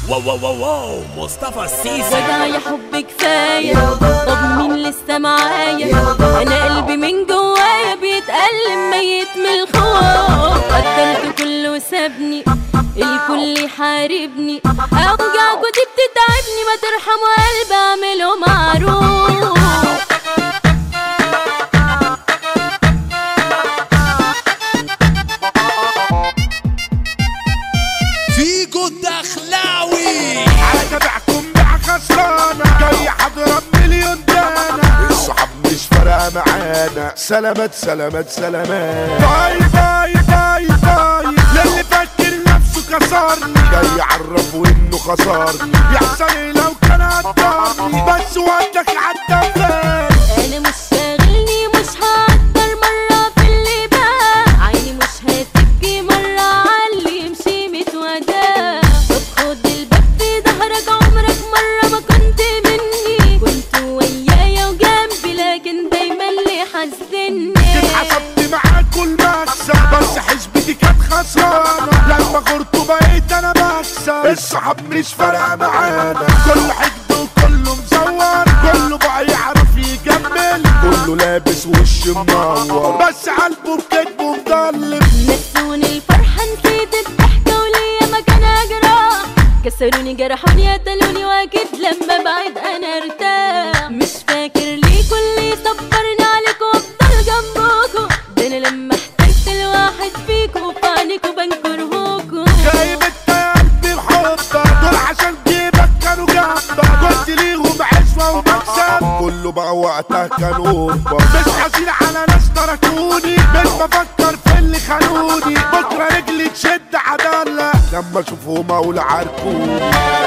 واو واو واو واو مصطفى السيسي وداع يا حب كفاية طب مين لسه معايا أنا قلبي من جوايا بيتألم ميت من الخوف قدرت كله سابني الكل يحاربني أوجعكوا دي بتتعبني ما ترحموا قلبي أعمله معروف فيجو الدخلاوي على تبعكم بيع خسرانة جاي حضرب مليون دانة الصحاب مش فارقة معانا سلامات سلامات سلامات باي باي باي باي للي فاكر نفسه كسرني جاي يعرفه انه خسرني يحصل ايه لو كان قدرني بس وقتك عدى فين انا مش شاغلني مش هقدر مرة في اللي بقى عيني مش هتبكي مرة عاللي يمشي متودع طب خد الباب في ظهرك عمرك مرة ما كنت مني كنت ويايا وجنبي لكن دايما اللي حزني اتحسبت معاكوا المكسب بس حسبتي كانت خسرانة لما غرتوا بقيت انا بكسب الصحاب مش فارقة معانا كل حقد وكله مزور كله بقى يعرف يكمل كله لابس وش منور بس قلبه بكدبه مضلم نسوني الفرحة نسيت الضحكة وليا مكان أجراح كسروني جرحوني قتلوني واكيد لما بعد انا ارتاح مش فاكر ليه كل يصبرني عليكم وافضل جنبكم ده انا لما احتجت الواحد فيكم في عينيكوا بنكرهوكوا جايب انت يا قلبي بحبك دول عشان جيبك كانوا جنبك قلت ليهم عشوة ومكسب كله بقى وقتها كان قربك مش حزين على ناس تركوني مش بفكر في اللي خانوني بكرة رجلي تشد عدالة لما اشوفهم اقول عاركوني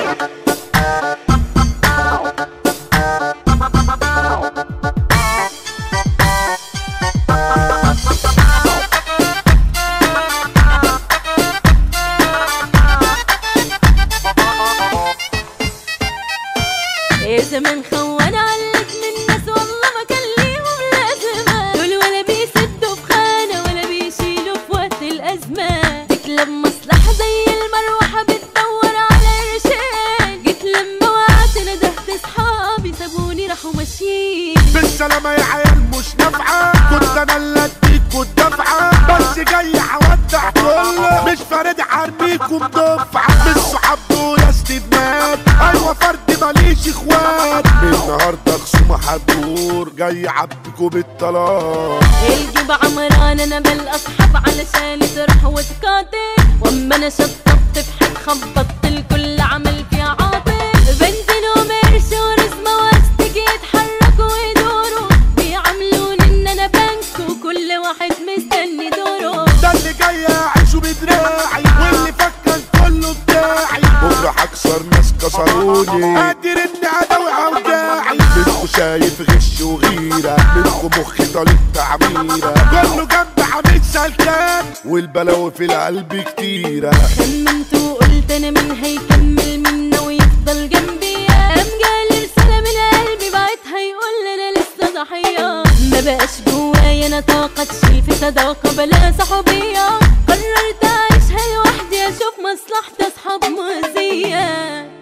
يا زمان خوان علق من الناس والله ما كان ليهم لازمة دول ولا بيسدوا في خانة ولا بيشيلوا في وقت الأزمة تكلم مصلحة زي المروحة بتدور على قرشين جيت لما وقعت ندهت صحابي سابوني راحوا ماشيين بالسلامة يا عيال مش نافعة كنت انا اللي اديكوا الدفعة بس جاي هودع كله مش فارد حربيكم دفعة مش صحاب دول استدمات ايوه فرد ماليش اخوات من النهارده خصومة هتدور جاي عبدكوا بالطلاق الجيب عمران انا بالاصحاب علشان تروح وتقاتل واما انا شطبت في حد خبطت الكل عمل في عاطل بنزل ومرش ورزمة واستك يتحركوا ويدوروا بيعاملوني ان انا بنك وكل واحد مستني دوره ده اللي جاي اعيشه بدراعي واللي فكر كله بتاعي بكره هكسر ناس كسروني قادر اني اداوي اوجاعي منكو شايف غش وغيره منكو مخي طالب تعميره كله جنب عميد سلكان والبلاوي في القلب كتيره خمنت وقلت انا مين هيكمل منا ويفضل جنبي قام جالي رسالة من قلبي بعتها يقول انا لسه ضحية ما بقاش جوايا انا طاقة تشيل في صداقة بلا صحوبية قررت اعيشها لوحدي اشوف مصلحتي اصحاب مؤذية